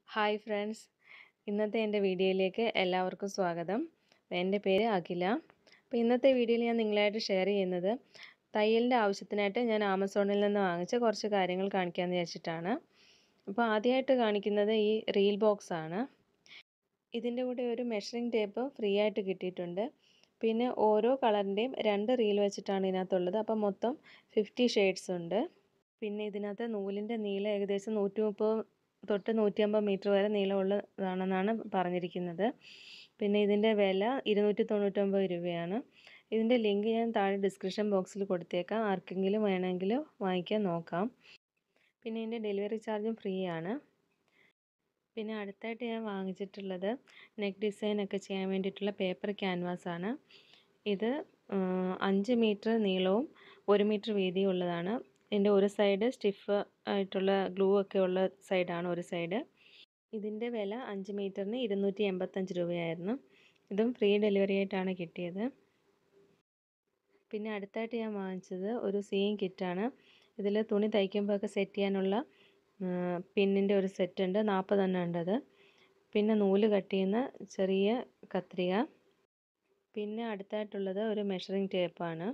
hi friends ഇന്നത്തെ എൻ്റെ വീഡിയോയിലേക്ക് എല്ലാവർക്കും സ്വാഗതം എൻ്റെ പേര് അഖില അപ്പോൾ ഇന്നത്തെ വീഡിയോയിൽ ഞാൻ നിങ്ങളായിട്ട് ഷെയർ ചെയ്യുന്നത് തയ്യലിൻ്റെ ആവശ്യത്തിനായിട്ട് ഞാൻ ആമസോണിൽ നിന്ന് വാങ്ങിച്ച കുറച്ച് കാര്യങ്ങൾ കാണിക്കാമെന്ന് വിചാരിച്ചിട്ടാണ് അപ്പോൾ ആദ്യമായിട്ട് കാണിക്കുന്നത് ഈ റീൽ ബോക്സ് ആണ് ഇതിൻ്റെ കൂടെ ഒരു മെഷറിംഗ് ടേപ്പ് ഫ്രീ ആയിട്ട് കിട്ടിയിട്ടുണ്ട് പിന്നെ ഓരോ കളറിൻ്റെയും രണ്ട് റീൽ വെച്ചിട്ടാണ് ഇതിനകത്തുള്ളത് അപ്പോൾ മൊത്തം ഫിഫ്റ്റി ഷെയ്ഡ്സ് ഉണ്ട് പിന്നെ ഇതിനകത്ത് നൂലിൻ്റെ നീളം ഏകദേശം നൂറ്റി മുപ്പത് തൊട്ട് നൂറ്റി അമ്പത് മീറ്റർ വരെ നീളമുള്ളതാണെന്നാണ് പറഞ്ഞിരിക്കുന്നത് പിന്നെ ഇതിൻ്റെ വില ഇരുന്നൂറ്റി തൊണ്ണൂറ്റൊമ്പത് രൂപയാണ് ഇതിൻ്റെ ലിങ്ക് ഞാൻ താഴെ ഡിസ്ക്രിപ്ഷൻ ബോക്സിൽ കൊടുത്തേക്കാം ആർക്കെങ്കിലും വേണമെങ്കിൽ വാങ്ങിക്കാൻ നോക്കാം പിന്നെ ഇതിൻ്റെ ഡെലിവറി ചാർജും ഫ്രീ ആണ് പിന്നെ അടുത്തായിട്ട് ഞാൻ വാങ്ങിച്ചിട്ടുള്ളത് നെക്ക് ഡിസൈൻ ഒക്കെ ചെയ്യാൻ വേണ്ടിയിട്ടുള്ള പേപ്പർ ക്യാൻവാസ് ആണ് ഇത് അഞ്ച് മീറ്റർ നീളവും ഒരു മീറ്റർ വീതിയും ഉള്ളതാണ് ഇതിൻ്റെ ഒരു സൈഡ് സ്റ്റിഫ് ആയിട്ടുള്ള ഗ്ലൂ ഒക്കെ ഉള്ള സൈഡാണ് ഒരു സൈഡ് ഇതിൻ്റെ വില അഞ്ച് മീറ്ററിന് ഇരുന്നൂറ്റി എൺപത്തഞ്ച് രൂപയായിരുന്നു ഇതും ഫ്രീ ഡെലിവറി ആയിട്ടാണ് കിട്ടിയത് പിന്നെ അടുത്തായിട്ട് ഞാൻ വാങ്ങിച്ചത് ഒരു സീയിങ് കിറ്റാണ് ഇതിൽ തുണി തയ്ക്കുമ്പോഴൊക്കെ സെറ്റ് ചെയ്യാനുള്ള പിന്നിൻ്റെ ഒരു സെറ്റ് ഉണ്ട് നാൽപ്പതെണ്ണം ഉണ്ട് അത് പിന്നെ നൂല് കട്ട് ചെയ്യുന്ന ചെറിയ കത്രിക പിന്നെ അടുത്തായിട്ടുള്ളത് ഒരു മെഷറിംഗ് ടേപ്പാണ്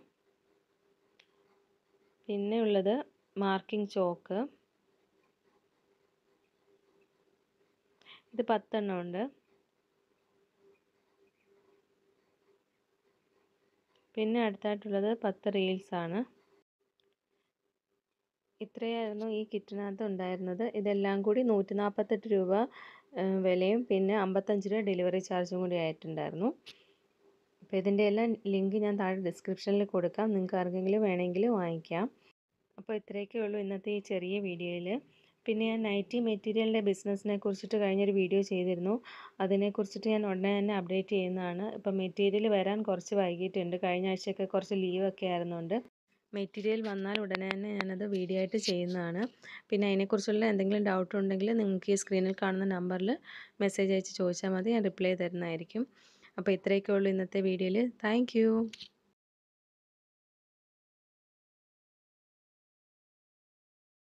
പിന്നെ ഉള്ളത് മാർക്കിംഗ് ചോക്ക് ഇത് പത്തെണ്ണം ഉണ്ട് പിന്നെ അടുത്തായിട്ടുള്ളത് പത്ത് റീൽസ് ആണ് ഇത്രയായിരുന്നു ഈ കിറ്റിനകത്ത് ഉണ്ടായിരുന്നത് ഇതെല്ലാം കൂടി നൂറ്റി നാൽപ്പത്തെട്ട് രൂപ വിലയും പിന്നെ അമ്പത്തഞ്ച് രൂപ ഡെലിവറി ചാർജും കൂടി ആയിട്ടുണ്ടായിരുന്നു അപ്പോൾ ഇതിൻ്റെ എല്ലാം ലിങ്ക് ഞാൻ താഴെ ഡിസ്ക്രിപ്ഷനിൽ കൊടുക്കാം നിങ്ങൾക്ക് ആർക്കെങ്കിലും വേണമെങ്കിൽ വാങ്ങിക്കാം അപ്പോൾ ഇത്രയൊക്കെ ഉള്ളൂ ഇന്നത്തെ ഈ ചെറിയ വീഡിയോയിൽ പിന്നെ ഞാൻ നൈറ്റി മെറ്റീരിയലിൻ്റെ ബിസിനസ്സിനെ കുറിച്ചിട്ട് കഴിഞ്ഞൊരു വീഡിയോ ചെയ്തിരുന്നു അതിനെക്കുറിച്ചിട്ട് ഞാൻ ഉടനെ തന്നെ അപ്ഡേറ്റ് ചെയ്യുന്നതാണ് ഇപ്പോൾ മെറ്റീരിയൽ വരാൻ കുറച്ച് വൈകിട്ടുണ്ട് കഴിഞ്ഞ ആഴ്ചയൊക്കെ കുറച്ച് ലീവൊക്കെ ആയിരുന്നുകൊണ്ട് മെറ്റീരിയൽ വന്നാൽ ഉടനെ തന്നെ ഞാനത് വീഡിയോ ആയിട്ട് ചെയ്യുന്നതാണ് പിന്നെ അതിനെക്കുറിച്ചുള്ള എന്തെങ്കിലും ഡൗട്ട് ഉണ്ടെങ്കിൽ നിങ്ങൾക്ക് ഈ സ്ക്രീനിൽ കാണുന്ന നമ്പറിൽ മെസ്സേജ് അയച്ച് ചോദിച്ചാൽ മതി ഞാൻ റിപ്ലൈ തരുന്നതായിരിക്കും അപ്പോൾ ഇത്രയൊക്കെ ഉള്ളൂ ഇന്നത്തെ വീഡിയോയിൽ താങ്ക്